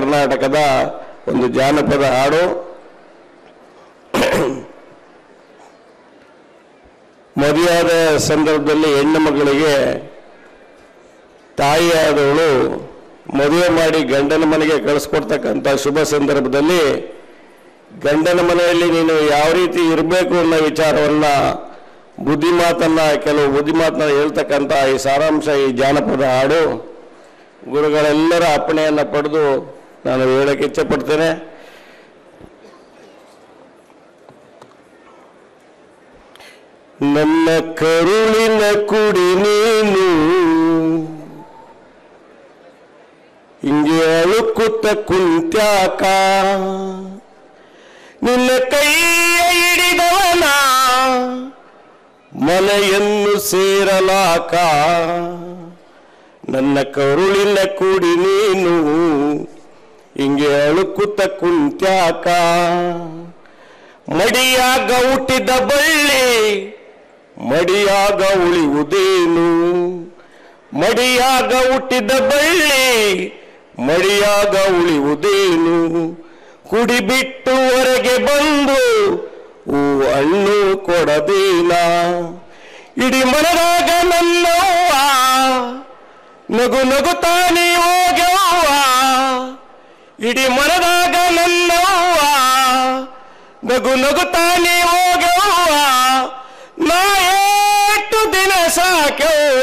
ಕರ್ನಾಟಕದ ಒಂದು ಜಾನಪದ ಹಾಡು ಮದುವೆಯಾದ ಸಂದರ್ಭದಲ್ಲಿ ಹೆಣ್ಣು ಮಗಳಿಗೆ ತಾಯಿಯಾದವಳು ಮದುವೆ ಮಾಡಿ ಗಂಡನ ಮನೆಗೆ ಕಳಿಸ್ಕೊಡ್ತಕ್ಕಂಥ ಶುಭ ಸಂದರ್ಭದಲ್ಲಿ ಗಂಡನ ಮನೆಯಲ್ಲಿ ನೀನು ಯಾವ ರೀತಿ ಇರಬೇಕು ಅನ್ನೋ ವಿಚಾರವನ್ನ ಬುದ್ಧಿ ಮಾತನ್ನ ಕೆಲವು ಬುದ್ಧಿ ಮಾತನ್ನ ಹೇಳ್ತಕ್ಕಂಥ ಈ ಸಾರಾಂಶ ಈ ಜಾನಪದ ಹಾಡು ಗುರುಗಳೆಲ್ಲರ ಅಪ್ಪಣೆಯನ್ನು ಪಡೆದು ನಾನು ಹೇಳಕ್ಕೆ ಇಚ್ಛೆ ಪಡ್ತೇನೆ ನನ್ನ ಕರುಳಿನ ಕುಡಿ ನೀನು ಹಿಂಗೆ ಅಳುಕುತ್ತ ಕುಂತ್ಯಾಕ ನಿನ್ನ ಕೈಯ ಹಿಡಿದವನ ಮನೆಯನ್ನು ಸೇರಲಾಕ ನನ್ನ ಕರುಳಿನ ಕುಡಿ ನೀನು ಹಿಂಗೆ ಅಳುಕುತ್ತ ಕುಂತ್ಯಾಕ ಮಡಿಯಾಗ ಹುಟ್ಟಿದ ಬಳ್ಳಿ ಮಡಿಯಾಗ ಉಳಿಯುವುದೇನು ಮಡಿಯಾಗ ಹುಟ್ಟಿದ ಬಳ್ಳಿ ಮಡಿಯಾಗ ಉಳಿಯುವುದೇನು ಕುಡಿಬಿಟ್ಟು ಹೊರಗೆ ಬಂದು ಹೂ ಹಣ್ಣು ಕೊಡದೇನ ಇಡೀ ಮನದಾಗ ನನ್ನವ್ವ ನಗು ನಗುತ್ತಾನೆ ಹೋಗವ್ವ ಇಡೀ ಮನದಾಗ ನನ್ನವ್ವ ನಗು ನಗುತ್ತಾನೆ ಹೋಗವ್ವ ನಾ ಎಷ್ಟು ದಿನ ಸಾಕ್ಯವ್ವ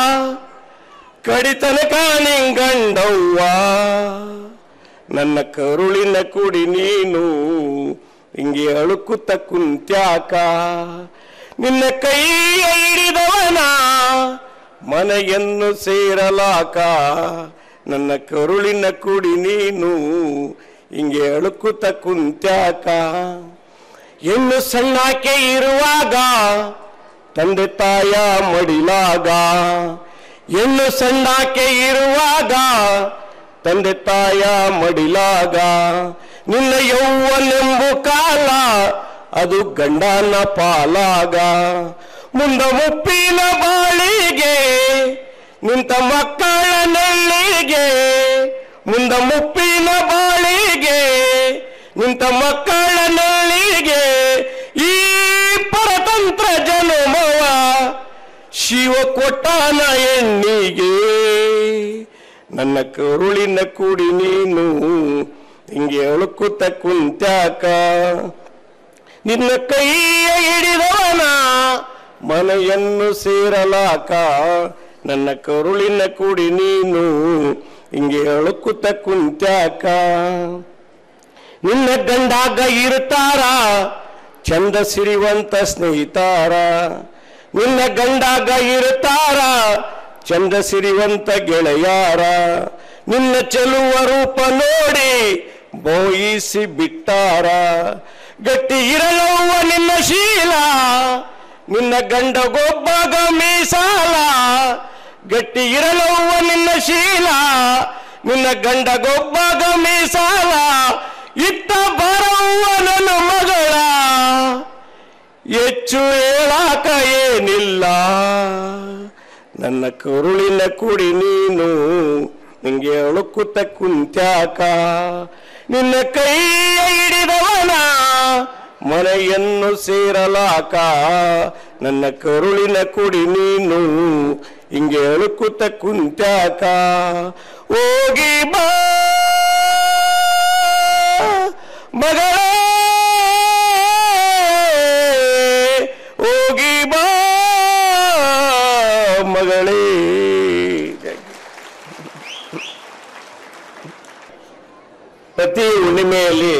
ಕಡಿತನಕ ನಿಂಗಂಡವ್ವ ನನ್ನ ಕರುಳಿನ ಕುಡಿ ನೀನು ಹಿಂಗೆ ಅಳುಕುತ್ತ ಕುಂತ್ಯಾಕ ನಿನ್ನ ಕೈಯ ಹಿಡಿದವನ ಮನೆಯನ್ನು ಸೇರಲಾಕ ನನ್ನ ಕರುಳಿನ ಕುಡಿ ನೀನು ಹಿಂಗೆ ಅಳುಕುತ್ತ ಕುಂತ್ಯಾಕ ಹೆಣ್ಣು ಸಣ್ಣಾಕೆ ಇರುವಾಗ ತಂದೆ ತಾಯ ಮಡಿಲಾಗ ಹೆಣ್ಣು ಸಣ್ಣಾಕೆ ಇರುವಾಗ ತಂದೆ ತಾಯ ಮಡಿಲಾಗ ನಿನ್ನ ಯೌವನೆಂಬು ಕಾಲ ಅದು ಗಂಡನ ಪಾಲಾಗ ಮುಂದ ಮುಪ್ಪಿನ ಬಾಳಿಗೆ ನಿಂತ ಮಕ್ಕಳ ನೆಳ್ಳಿಗೆ ಮುಂದ ಮುಪ್ಪಿನ ಬಾಳಿಗೆ ನಿಂತ ಮಕ್ಕಳ ನೆಳ್ಳಿಗೆ ಈ ಪರತಂತ್ರ ಜನುಮವ ಶಿವ ಕೊಟ್ಟಾನ ಎಣ್ಣಿಗೆ ನನ್ನ ಕರುಳಿನ ಕುಡಿ ನೀನು ಹಿಂಗೆ ಅಳುಕುತ್ತ ಕುಂತ್ಯಾಕ ನಿನ್ನ ಕೈಯ ಹಿಡಿದವನ ಮನೆಯನ್ನು ಸೇರಲಾಕ ನನ್ನ ಕರುಳಿನ ಕುಡಿ ನೀನು ಹಿಂಗೆ ಅಳುಕುತ್ತ ಕುಂತ್ಯಾಕ ನಿನ್ನ ಗಂಡಾಗ ಇರ್ತಾರ ಚಂದ ಸಿರಿವಂತ ಸ್ನೇಹಿತಾರ ನಿನ್ನ ಗಂಡಾಗ ಇರ್ತಾರ ಚಂದ ಸಿರಿವಂತ ಗೆಳೆಯಾರ ನಿನ್ನ ಚೆಲುವ ರೂಪ ನೋಡಿ ಬೋಯಿಸಿ ಬಿಟ್ಟಾರ ಗಟ್ಟಿ ಇರಲವ್ವ ನಿನ್ನ ಶೀಲ ನಿನ್ನ ಗಂಡ ಗೊಬ್ಬಗ ಮೀಸಾಲ ಗಟ್ಟಿ ಇರಲವ್ವ ನಿನ್ನ ಶೀಲ ನಿನ್ನ ಗಂಡ ಗೊಬ್ಬಗ ಮೀಸಾಲ ಇತ್ತ ಬರವ್ವ ನನ್ನ ಮಗಳ ಹೆಚ್ಚು ಹೇಳಾಕ ಏನಿಲ್ಲ ನನ್ನ ಕರುಳಿನ ಕುಡಿ ನೀನು ನಿಂಗೆ ಅಳುಕುತ್ತ ಕುಂತ್ಯಾಕ ನಿನ್ನ ಕೈಯ ಹಿಡಿದವನ ಮನೆಯನ್ನು ಸೇರಲಾಕ ನನ್ನ ಕರುಳಿನ ಕುಡಿ ನೀನು ಹಿಂಗೆ ಅಳುಕುತ್ತ ಕುಂತ್ಯಾಕ ಹೋಗಿ ಬಾ ಮಗಳೇ ಹೋಗಿ ಬಾ ಮಗಳೇ ಪ್ರತಿ ಹುಣ್ಣಿಮೆಯಲ್ಲಿ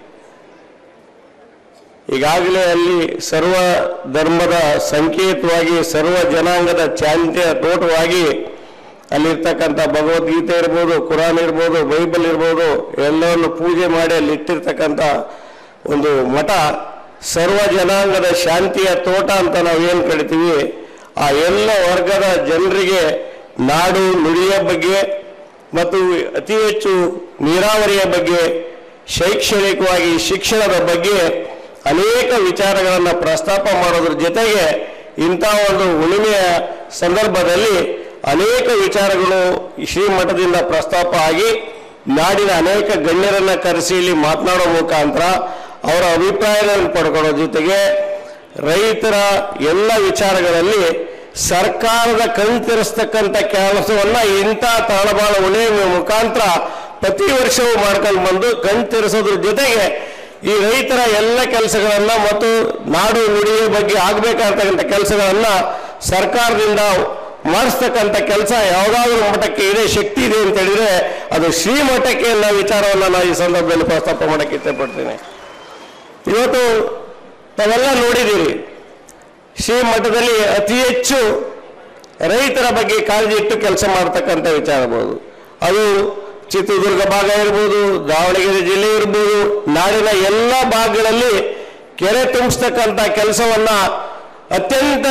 ಈಗಾಗಲೇ ಅಲ್ಲಿ ಸರ್ವ ಧರ್ಮದ ಸಂಕೇತವಾಗಿ ಸರ್ವ ಜನಾಂಗದ ಚಾಂತ್ಯ ತೋಟವಾಗಿ ಅಲ್ಲಿರ್ತಕ್ಕಂಥ ಭಗವದ್ಗೀತೆ ಇರ್ಬೋದು ಕುರಾನ್ ಇರ್ಬೋದು ಬೈಬಲ್ ಇರ್ಬೋದು ಎಲ್ಲವನ್ನು ಪೂಜೆ ಮಾಡಿ ಅಲ್ಲಿ ಇಟ್ಟಿರ್ತಕ್ಕಂಥ ಒಂದು ಮಠ ಸರ್ವ ಜನಾಂಗದ ಶಾಂತಿಯ ತೋಟ ಅಂತ ನಾವು ಏನು ಕರಿತೀವಿ ಆ ಎಲ್ಲ ವರ್ಗದ ಜನರಿಗೆ ನಾಡು ನುಡಿಯ ಬಗ್ಗೆ ಮತ್ತು ಅತಿ ಹೆಚ್ಚು ನೀರಾವರಿಯ ಬಗ್ಗೆ ಶೈಕ್ಷಣಿಕವಾಗಿ ಶಿಕ್ಷಣದ ಬಗ್ಗೆ ಅನೇಕ ವಿಚಾರಗಳನ್ನು ಪ್ರಸ್ತಾಪ ಮಾಡೋದ್ರ ಜೊತೆಗೆ ಇಂಥ ಒಂದು ಹುಣ್ಣಿಮೆಯ ಸಂದರ್ಭದಲ್ಲಿ ಅನೇಕ ವಿಚಾರಗಳು ಈ ಶ್ರೀಮಠದಿಂದ ಪ್ರಸ್ತಾಪ ಆಗಿ ನಾಡಿನ ಅನೇಕ ಗಣ್ಯರನ್ನ ಕರೆಸಿ ಇಲ್ಲಿ ಮಾತನಾಡೋ ಮುಖಾಂತರ ಅವರ ಅಭಿಪ್ರಾಯಗಳನ್ನು ಪಡ್ಕೊಳ್ಳೋ ಜೊತೆಗೆ ರೈತರ ಎಲ್ಲ ವಿಚಾರಗಳಲ್ಲಿ ಸರ್ಕಾರದ ಕಣ್ತಿರಿಸ್ತಕ್ಕಂಥ ಕೆಲಸವನ್ನ ಇಂಥ ತಾಳಬಾಳ ಉಳಿಯುವ ಮುಖಾಂತರ ಪ್ರತಿ ವರ್ಷವೂ ಮಾಡ್ಕೊಂಡು ಬಂದು ಕಣ್ತಿರಿಸೋದ್ರ ಜೊತೆಗೆ ಈ ರೈತರ ಎಲ್ಲ ಕೆಲಸಗಳನ್ನ ಮತ್ತು ನಾಡು ನುಡಿಯ ಬಗ್ಗೆ ಆಗ್ಬೇಕಾಗ್ತಕ್ಕಂಥ ಕೆಲಸಗಳನ್ನ ಸರ್ಕಾರದಿಂದ ಮಾಡಿಸ್ತಕ್ಕಂಥ ಕೆಲಸ ಯಾವುದಾದ್ರೂ ಮಠಕ್ಕೆ ಇದೆ ಶಕ್ತಿ ಇದೆ ಅಂತ ಹೇಳಿದ್ರೆ ಅದು ಶ್ರೀಮಠಕ್ಕೆ ಅನ್ನೋ ವಿಚಾರವನ್ನು ನಾನು ಈ ಸಂದರ್ಭದಲ್ಲಿ ಪ್ರಸ್ತಾಪ ಮಾಡಕ್ಕೆ ಇಷ್ಟಪಡ್ತೀನಿ ಇವತ್ತು ತಾವೆಲ್ಲ ನೋಡಿದ್ದೀರಿ ಶ್ರೀಮಠದಲ್ಲಿ ಅತಿ ಹೆಚ್ಚು ರೈತರ ಬಗ್ಗೆ ಕಾಳಜಿ ಇಟ್ಟು ಕೆಲಸ ಮಾಡ್ತಕ್ಕಂಥ ವಿಚಾರ ಇರ್ಬೋದು ಅದು ಚಿತ್ರದುರ್ಗ ಭಾಗ ಇರ್ಬೋದು ದಾವಣಗೆರೆ ಜಿಲ್ಲೆ ಇರ್ಬೋದು ನಾಡಿನ ಎಲ್ಲ ಭಾಗಗಳಲ್ಲಿ ಕೆರೆ ತುಂಬಿಸ್ತಕ್ಕಂಥ ಕೆಲಸವನ್ನ ಅತ್ಯಂತ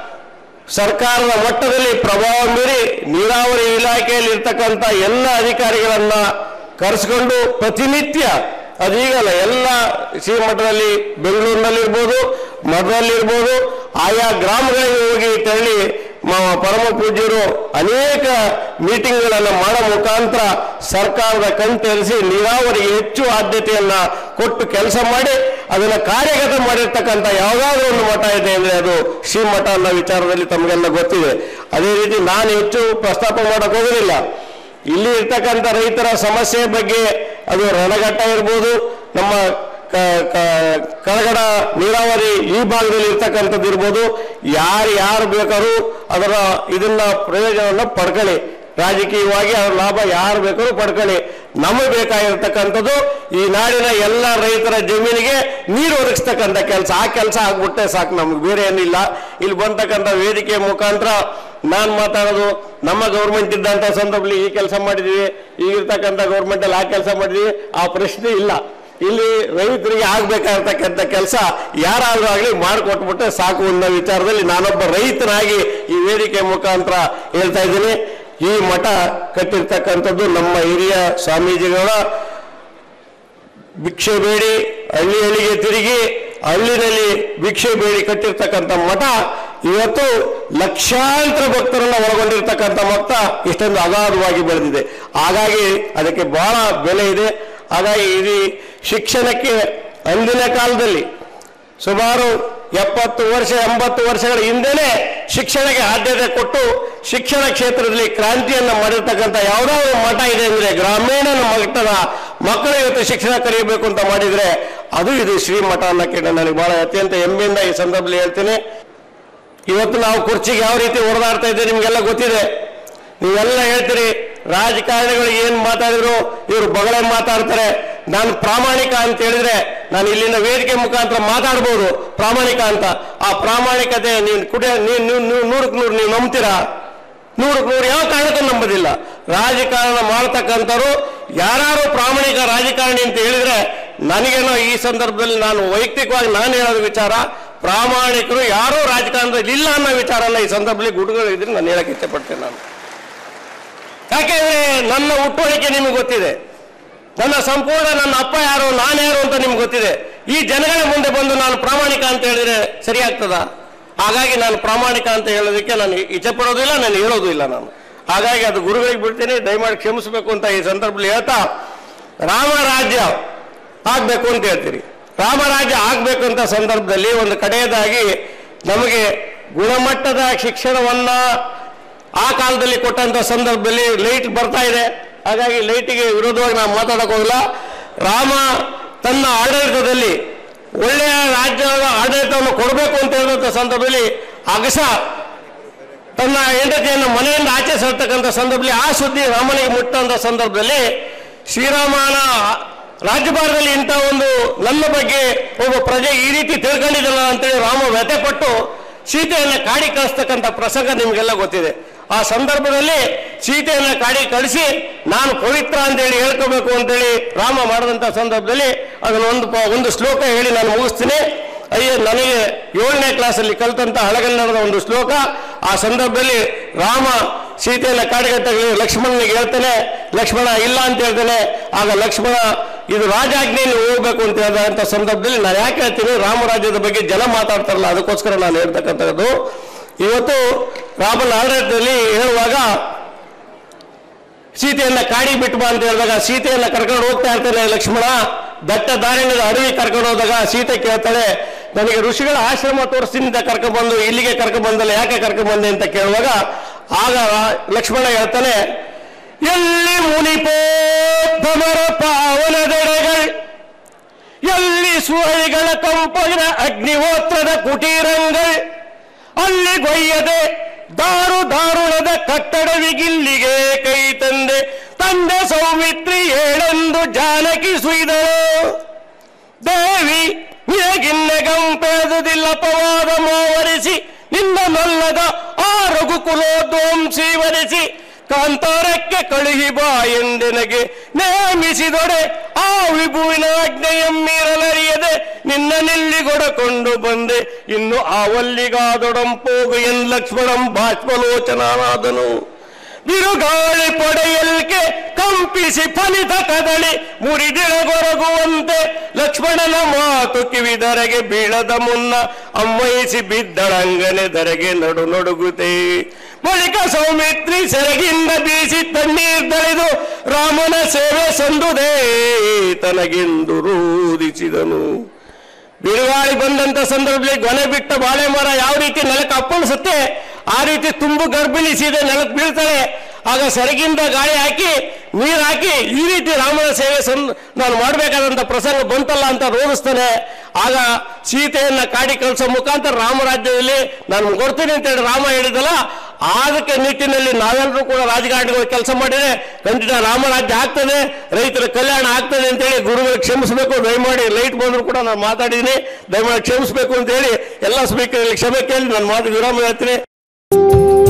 ಸರ್ಕಾರದ ಮಟ್ಟದಲ್ಲಿ ಪ್ರಭಾವ ಮೀರಿ ನೀರಾವರಿ ಇಲಾಖೆಯಲ್ಲಿ ಇರ್ತಕ್ಕಂಥ ಎಲ್ಲ ಅಧಿಕಾರಿಗಳನ್ನ ಕರೆಸ್ಕೊಂಡು ಪ್ರತಿನಿತ್ಯ ಅದೀಗಲ್ಲ ಎಲ್ಲ ಶ್ರೀಮಠದಲ್ಲಿ ಬೆಂಗಳೂರಿನಲ್ಲಿರ್ಬೋದು ಮಠದಲ್ಲಿರ್ಬೋದು ಆಯಾ ಗ್ರಾಮಗಳಿಗೆ ಹೋಗಿ ತೆರಳಿ ಮ- ಪರಮ ಪೂಜ್ಯರು ಅನೇಕ ಮೀಟಿಂಗ್ಗಳನ್ನು ಮಾಡೋ ಮುಖಾಂತರ ಸರ್ಕಾರದ ಕಣ್ತೆರೆಸಿ ನೀರಾವರಿಗೆ ಹೆಚ್ಚು ಆದ್ಯತೆಯನ್ನ ಕೊಟ್ಟು ಕೆಲಸ ಮಾಡಿ ಅದನ್ನು ಕಾರ್ಯಗತ ಮಾಡಿರ್ತಕ್ಕಂಥ ಯಾವುದಾದ್ರೂ ಒಂದು ಮಠ ಇದೆ ಅಂದರೆ ಅದು ಶ್ರೀಮಠ ಅನ್ನೋ ವಿಚಾರದಲ್ಲಿ ತಮಗೆಲ್ಲ ಗೊತ್ತಿದೆ ಅದೇ ರೀತಿ ನಾನು ಹೆಚ್ಚು ಪ್ರಸ್ತಾಪ ಮಾಡಕ್ ಹೋಗೋದಿಲ್ಲ ಇಲ್ಲಿ ಇರ್ತಕ್ಕಂಥ ರೈತರ ಸಮಸ್ಯೆ ಬಗ್ಗೆ ಅದು ರಣಘಟ್ಟ ಇರ್ಬೋದು ನಮ್ಮ ಕ- ಕ- ಕಳಗಡ ನೀರಾವರಿ ಈ ಭಾಗದಲ್ಲಿ ಇರ್ತಕ್ಕಂಥದ್ದು ಇರ್ಬೋದು ಯಾರು ಯಾರು ಬೇಕಾದ್ರೂ ಅದರ ಇದನ್ನ ಪ್ರಯೋಜನವನ್ನು ಪಡ್ಕೊಳ್ಳಿ ರಾಜಕೀಯವಾಗಿ ಅದರ ಲಾಭ ಯಾರು ಬೇಕಾದ್ರೂ ಪಡ್ಕೊಳ್ಳಿ ನಮಗೆ ಬೇಕಾಗಿರ್ತಕ್ಕಂಥದ್ದು ಈ ನಾಡಿನ ಎಲ್ಲ ರೈತರ ಜಮೀನಿಗೆ ನೀರು ಒದಗಿಸ್ತಕ್ಕಂಥ ಕೆಲಸ ಆ ಕೆಲಸ ಆಗ್ಬಿಟ್ಟೆ ಸಾಕು ನಮ್ಗೆ ಬೇರೆ ಏನಿಲ್ಲ ಇಲ್ಲಿ ಬಂತಕ್ಕಂಥ ವೇದಿಕೆ ಮುಖಾಂತರ ನಾನು ಮಾತಾಡೋದು ನಮ್ಮ ಗೌರ್ಮೆಂಟ್ ಇದ್ದಂಥ ಸಂದರ್ಭದಲ್ಲಿ ಈ ಕೆಲಸ ಮಾಡಿದೀವಿ ಈಗಿರ್ತಕ್ಕಂಥ ಗೌರ್ಮೆಂಟ್ ಅಲ್ಲಿ ಆ ಕೆಲಸ ಮಾಡಿದೀವಿ ಆ ಪ್ರಶ್ನೆ ಇಲ್ಲ ಇಲ್ಲಿ ರೈತರಿಗೆ ಆಗ್ಬೇಕಾಗಿರ್ತಕ್ಕಂಥ ಕೆಲಸ ಯಾರಾದ್ರೂ ಆಗಲಿ ಮಾಡಿಕೊಟ್ಬಿಟ್ರೆ ಸಾಕು ಅನ್ನೋ ವಿಚಾರದಲ್ಲಿ ನಾನೊಬ್ಬ ರೈತನಾಗಿ ಈ ವೇದಿಕೆ ಮುಖಾಂತರ ಹೇಳ್ತಾ ಇದ್ದೀನಿ ಈ ಮಠ ಕಟ್ಟಿರ್ತಕ್ಕಂಥದ್ದು ನಮ್ಮ ಹಿರಿಯ ಸ್ವಾಮೀಜಿಗಳ ಭಿಕ್ಷೆ ಬೇಡಿ ಹಳ್ಳಿ ಹಳ್ಳಿಗೆ ತಿರುಗಿ ಹಳ್ಳಿನಲ್ಲಿ ಭಿಕ್ಷೆ ಬೇಡಿ ಕಟ್ಟಿರ್ತಕ್ಕಂಥ ಮಠ ಇವತ್ತು ಲಕ್ಷಾಂತರ ಭಕ್ತರನ್ನ ಒಳಗೊಂಡಿರ್ತಕ್ಕಂಥ ಮಠ ಇಷ್ಟೊಂದು ಅಗಾಧವಾಗಿ ಬೆಳೆದಿದೆ ಹಾಗಾಗಿ ಅದಕ್ಕೆ ಬಹಳ ಬೆಲೆ ಇದೆ ಹಾಗಾಗಿ ಇದು ಶಿಕ್ಷಣಕ್ಕೆ ಅಂದಿನ ಕಾಲದಲ್ಲಿ ಸುಮಾರು ಎಪ್ಪತ್ತು ವರ್ಷ ಎಂಬತ್ತು ವರ್ಷಗಳ ಹಿಂದೆನೆ ಶಿಕ್ಷಣಕ್ಕೆ ಆದ್ಯತೆ ಕೊಟ್ಟು ಶಿಕ್ಷಣ ಕ್ಷೇತ್ರದಲ್ಲಿ ಕ್ರಾಂತಿಯನ್ನು ಮಾಡಿರ್ತಕ್ಕಂಥ ಯಾವುದಾದ್ರು ಮಠ ಇದೆ ಅಂದ್ರೆ ಗ್ರಾಮೀಣ ಮಟ್ಟದ ಮಕ್ಕಳು ಇವತ್ತು ಶಿಕ್ಷಣ ಕಲಿಯಬೇಕು ಅಂತ ಮಾಡಿದ್ರೆ ಅದು ಇದು ಶ್ರೀಮಠ ಅನ್ನೋಕ್ಕೆ ನನಗೆ ಬಹಳ ಅತ್ಯಂತ ಹೆಮ್ಮೆಯಿಂದ ಈ ಸಂದರ್ಭದಲ್ಲಿ ಹೇಳ್ತೀನಿ ಇವತ್ತು ನಾವು ಕುರ್ಚಿಗೆ ಯಾವ ರೀತಿ ಹೊಡೆದಾಡ್ತಾ ಇದ್ದೇವೆ ನಿಮ್ಗೆಲ್ಲ ಗೊತ್ತಿದೆ ನೀವೆಲ್ಲ ಹೇಳ್ತೀರಿ ರಾಜಕಾರಣಿಗಳು ಏನ್ ಮಾತಾಡಿದ್ರು ಇವರು ಬಗಳೆ ಮಾತಾಡ್ತಾರೆ ನಾನು ಪ್ರಾಮಾಣಿಕ ಅಂತ ಹೇಳಿದ್ರೆ ನಾನು ಇಲ್ಲಿನ ವೇದಿಕೆ ಮುಖಾಂತರ ಮಾತಾಡ್ಬೋದು ಪ್ರಾಮಾಣಿಕ ಅಂತ ಆ ಪ್ರಾಮಾಣಿಕತೆ ನೀನು ಕುಡಿಯ ನೀನು ನೀವು ನೀವು ನೂರಕ್ಕೆ ನೂರು ನೀವು ನಂಬ್ತೀರಾ ನೂರಕ್ಕೆ ನೂರು ಯಾವ ಕಾರಣಕ್ಕೂ ನಂಬೋದಿಲ್ಲ ರಾಜಕಾರಣ ಮಾಡ್ತಕ್ಕಂಥವ್ರು ಯಾರು ಪ್ರಾಮಾಣಿಕ ರಾಜಕಾರಣಿ ಅಂತ ಹೇಳಿದ್ರೆ ನನಗೇನೋ ಈ ಸಂದರ್ಭದಲ್ಲಿ ನಾನು ವೈಯಕ್ತಿಕವಾಗಿ ನಾನು ಹೇಳೋದು ವಿಚಾರ ಪ್ರಾಮಾಣಿಕರು ಯಾರೂ ರಾಜಕಾರಣದಲ್ಲಿ ಇಲ್ಲ ಅನ್ನೋ ವಿಚಾರನ ಈ ಸಂದರ್ಭದಲ್ಲಿ ಗುಡುಗಳು ಇದ್ರೆ ನಾನು ಹೇಳಕ್ಕೆ ಇಷ್ಟಪಡ್ತೇನೆ ನಾನು ಯಾಕೆಂದ್ರೆ ನನ್ನ ಹುಟ್ಟುವಳಿಕೆ ನಿಮಗೆ ಗೊತ್ತಿದೆ ನನ್ನ ಸಂಪೂರ್ಣ ನನ್ನ ಅಪ್ಪ ಯಾರು ನಾನು ಯಾರು ಅಂತ ನಿಮ್ಗೆ ಗೊತ್ತಿದೆ ಈ ಜನಗಳ ಮುಂದೆ ಬಂದು ನಾನು ಪ್ರಾಮಾಣಿಕ ಅಂತ ಹೇಳಿದ್ರೆ ಸರಿ ಆಗ್ತದ ಹಾಗಾಗಿ ನಾನು ಪ್ರಾಮಾಣಿಕ ಅಂತ ಹೇಳೋದಕ್ಕೆ ನಾನು ಇಚ್ಛೆ ಪಡೋದಿಲ್ಲ ನಾನು ಹೇಳೋದು ಇಲ್ಲ ನಾನು ಹಾಗಾಗಿ ಅದು ಗುರುಗಳಿಗೆ ಬಿಡ್ತೀನಿ ದಯಮಾಡಿ ಕ್ಷಮಿಸಬೇಕು ಅಂತ ಈ ಸಂದರ್ಭದಲ್ಲಿ ಹೇಳ್ತಾ ರಾಮರಾಜ್ಯ ಆಗ್ಬೇಕು ಅಂತ ಹೇಳ್ತೀರಿ ರಾಮರಾಜ್ಯ ಆಗ್ಬೇಕು ಅಂತ ಸಂದರ್ಭದಲ್ಲಿ ಒಂದು ಕಡೆಯದಾಗಿ ನಮಗೆ ಗುಣಮಟ್ಟದ ಶಿಕ್ಷಣವನ್ನ ಆ ಕಾಲದಲ್ಲಿ ಕೊಟ್ಟಂತ ಸಂದರ್ಭದಲ್ಲಿ ಲೈಟ್ ಬರ್ತಾ ಇದೆ ಹಾಗಾಗಿ ಲೈಟಿಗೆ ವಿರೋಧವಾಗಿ ನಾವು ಮಾತಾಡಕ್ ಹೋಗಿಲ್ಲ ರಾಮ ತನ್ನ ಆಡಳಿತದಲ್ಲಿ ಒಳ್ಳೆಯ ರಾಜ್ಯದ ಆಡಳಿತವನ್ನು ಕೊಡಬೇಕು ಅಂತ ಹೇಳಿದಂಥ ಸಂದರ್ಭದಲ್ಲಿ ಅಗಸ ತನ್ನ ಹೆಂಡತಿಯನ್ನು ಮನೆಯಿಂದ ಆಚೆ ಸರ್ತಕ್ಕಂಥ ಸಂದರ್ಭದಲ್ಲಿ ಆ ಸುದ್ದಿ ರಾಮನಿಗೆ ಮುಟ್ಟಂತ ಸಂದರ್ಭದಲ್ಲಿ ಶ್ರೀರಾಮನ ರಾಜ್ಯಭಾರದಲ್ಲಿ ಇಂಥ ಒಂದು ನನ್ನ ಬಗ್ಗೆ ಒಬ್ಬ ಪ್ರಜೆ ಈ ರೀತಿ ತಿಳ್ಕೊಂಡಿದ್ದಲ್ಲ ಅಂತೇಳಿ ರಾಮ ವ್ಯಥೆಪಟ್ಟು ಸೀತೆಯನ್ನು ಕಾಡಿ ಕಳಿಸ್ತಕ್ಕಂಥ ಪ್ರಸಂಗ ನಿಮಗೆಲ್ಲ ಗೊತ್ತಿದೆ ಆ ಸಂದರ್ಭದಲ್ಲಿ ಸೀತೆಯನ್ನ ಕಾಡಿ ಕಳಿಸಿ ನಾನು ಪವಿತ್ರ ಅಂತೇಳಿ ಹೇಳ್ಕೋಬೇಕು ಅಂತೇಳಿ ರಾಮ ಮಾಡಿದಂಥ ಸಂದರ್ಭದಲ್ಲಿ ಅದನ್ನ ಒಂದು ಪ- ಒಂದು ಶ್ಲೋಕ ಹೇಳಿ ನಾನು ಮುಗಿಸ್ತೀನಿ ಅಯ್ಯೋ ನನಗೆ ಏಳನೇ ಕ್ಲಾಸಲ್ಲಿ ಕಲಿತಂತ ಹಳಗನ್ನಡದ ಒಂದು ಶ್ಲೋಕ ಆ ಸಂದರ್ಭದಲ್ಲಿ ರಾಮ ಸೀತೆಯನ್ನ ಕಾಡಿಗಟ್ಟಲ್ಲಿ ಲಕ್ಷ್ಮಣನಿಗೆ ಹೇಳ್ತಾನೆ ಲಕ್ಷ್ಮಣ ಇಲ್ಲ ಅಂತ ಹೇಳ್ತಾನೆ ಆಗ ಲಕ್ಷ್ಮಣ ಇದು ರಾಜಾಜ್ಞೆಯಲ್ಲಿ ಹೋಗ್ಬೇಕು ಅಂತ ಹೇಳಿದಂಥ ಸಂದರ್ಭದಲ್ಲಿ ನಾನು ಯಾಕೆ ಹೇಳ್ತೀನಿ ರಾಮರಾಜ್ಯದ ಬಗ್ಗೆ ಜನ ಮಾತಾಡ್ತಾರಲ್ಲ ಅದಕ್ಕೋಸ್ಕರ ನಾನು ಹೇಳ್ತಕ್ಕಂಥದ್ದು ಇವತ್ತು ರಾಮನ ಆಡಳಿತದಲ್ಲಿ ಹೇಳುವಾಗ ಸೀತೆಯನ್ನ ಕಾಡಿ ಬಿಟ್ಟು ಬಾ ಅಂತ ಹೇಳಿದಾಗ ಸೀತೆಯನ್ನ ಕರ್ಕೊಂಡು ಹೋಗ್ತಾ ಇರ್ತಾನೆ ಲಕ್ಷ್ಮಣ ದಟ್ಟ ದಾರಿಣದ ಅಡವಿ ಕರ್ಕೊಂಡು ಹೋದಾಗ ಸೀತೆ ಕೇಳ್ತಾಳೆ ನನಗೆ ಋಷಿಗಳ ಆಶ್ರಮ ತೋರಿಸ್ತೀನಿ ಅಂತ ಕರ್ಕೊಂಡು ಬಂದು ಇಲ್ಲಿಗೆ ಕರ್ಕೊಂಡು ಬಂದಲ್ಲ ಯಾಕೆ ಕರ್ಕೊಂಡು ಬಂದೆ ಅಂತ ಕೇಳುವಾಗ ಆಗ ಲಕ್ಷ್ಮಣ ಹೇಳ್ತಾನೆ ಎಲ್ಲಿ ಮುನಿಪೋದ್ಭಮರ ಪಾವನದೆಡೆಗಳು ಎಲ್ಲಿ ಸುಹರಿಗಳ ಕಂಪನ ಅಗ್ನಿಹೋತ್ರದ ಕುಟೀರಂಗಳು ಅಲ್ಲಿ ಗೊಯ್ಯದೆ ದಾರು ದಾರುಣದ ಕಟ್ಟಡವಿಗಿಲ್ಲಿಗೆ ಕೈ ತಂದೆ ತಂದೆ ಸೌಮಿತ್ರಿ ಏಳೆಂದು ಜಾನಕಿ ಸುಯ್ದಳು ದೇವಿ ನಿನಗಿನ್ನೆ ಗಂಪೆದುದಿಲ್ಲ ಪವಾದ ಮಾವರಿಸಿ ನಿನ್ನ ನಲ್ಲದ ಆ ರಘುಕುಲೋದ್ವಂಸಿ ವರಿಸಿ ಕಾಂತಾರಕ್ಕೆ ಕಳುಹಿ ಬಾ ಎಂದೆನಗೆ ನೇಮಿಸಿದೊಡೆ ಆ ವಿಭುವಿನ ಆಜ್ಞೆಯಮ್ಮೀರಲರಿಯದೆ ನಿನ್ನ ನಿಲ್ಲಿಗೊಡಕೊಂಡು ಬಂದೆ ಇನ್ನು ಆವಲ್ಲಿಗಾದೊಡಂಪೋಗು ಎನ್ ಲಕ್ಷ್ಮಣಂ ಬಾಷ್ಪಲೋಚನಾದನು ಬಿರುಗಾಳಿ ಪಡೆಯಲ್ಕೆ ಕಂಪಿಸಿ ಫಲಿತ ಕದಳಿ ಮುರಿದಿಳಗೊರಗುವಂತೆ ಲಕ್ಷ್ಮಣನ ಮಾತು ಕಿವಿದರೆಗೆ ಬೀಳದ ಮುನ್ನ ಅಮ್ಮಯಿಸಿ ಬಿದ್ದಳಂಗನೆ ಧರೆಗೆ ನಡು ನಡುಗುತ್ತೆ ಬಳಿಕ ಸೌಮಿತ್ರಿ ಸೆರಗಿಂದ ಬೀಸಿ ತಣ್ಣೀರ್ ತಳೆದು ರಾಮನ ಸೇವೆ ಸಂದುದೇ ತನಗೆಂದು ರೂದಿಸಿದನು ಬಿರುಗಾಳಿ ಬಂದಂತ ಸಂದರ್ಭದಲ್ಲಿ ಗೊನೆ ಬಿಟ್ಟ ಬಾಳೆ ಮರ ಯಾವ ರೀತಿ ನೆಲಕ್ಕೆ ಅಪ್ಪಳಿಸುತ್ತೆ ಆ ರೀತಿ ತುಂಬು ಗರ್ಭಿಣಿ ಸೀದೆ ನೆಲಕ್ಕೆ ಬೀಳ್ತಾಳೆ ಆಗ ಸೆರಗಿಂದ ಗಾಳಿ ಹಾಕಿ ನೀರು ಹಾಕಿ ಈ ರೀತಿ ರಾಮನ ಸೇವೆ ಸಂ ನಾನು ಮಾಡಬೇಕಾದಂಥ ಪ್ರಸಂಗ ಬಂತಲ್ಲ ಅಂತ ರೋಧಿಸ್ತಾನೆ ಆಗ ಸೀತೆಯನ್ನ ಕಾಡಿ ಕಳಿಸೋ ಮುಖಾಂತರ ರಾಮರಾಜ್ಯದಲ್ಲಿ ನಾನು ಕೊಡ್ತೀನಿ ಅಂತ ಹೇಳಿ ರಾಮ ಹೇಳಿದಲ್ಲ ಅದಕ್ಕೆ ನಿಟ್ಟಿನಲ್ಲಿ ನಾವೆಲ್ಲರೂ ಕೂಡ ರಾಜಕಾರಣಿಗಳು ಕೆಲಸ ಮಾಡಿದ್ರೆ ಖಂಡಿತ ರಾಮರಾಜ್ಯ ಆಗ್ತದೆ ರೈತರ ಕಲ್ಯಾಣ ಆಗ್ತದೆ ಅಂತೇಳಿ ಗುರುಗಳು ಕ್ಷಮಿಸಬೇಕು ದಯಮಾಡಿ ಲೈಟ್ ಬಂದರೂ ಕೂಡ ನಾನು ಮಾತಾಡಿದ್ದೀನಿ ದಯಮಾಡಿ ಕ್ಷಮಿಸಬೇಕು ಅಂತ ಹೇಳಿ ಎಲ್ಲ ಸ್ಪೀಕರಲ್ಲಿ ಕ್ಷಮೆ ಕೇಳಿ ನಾನು ಮಾತು ವಿರಾಮ ಹೇಳ್ತೀನಿ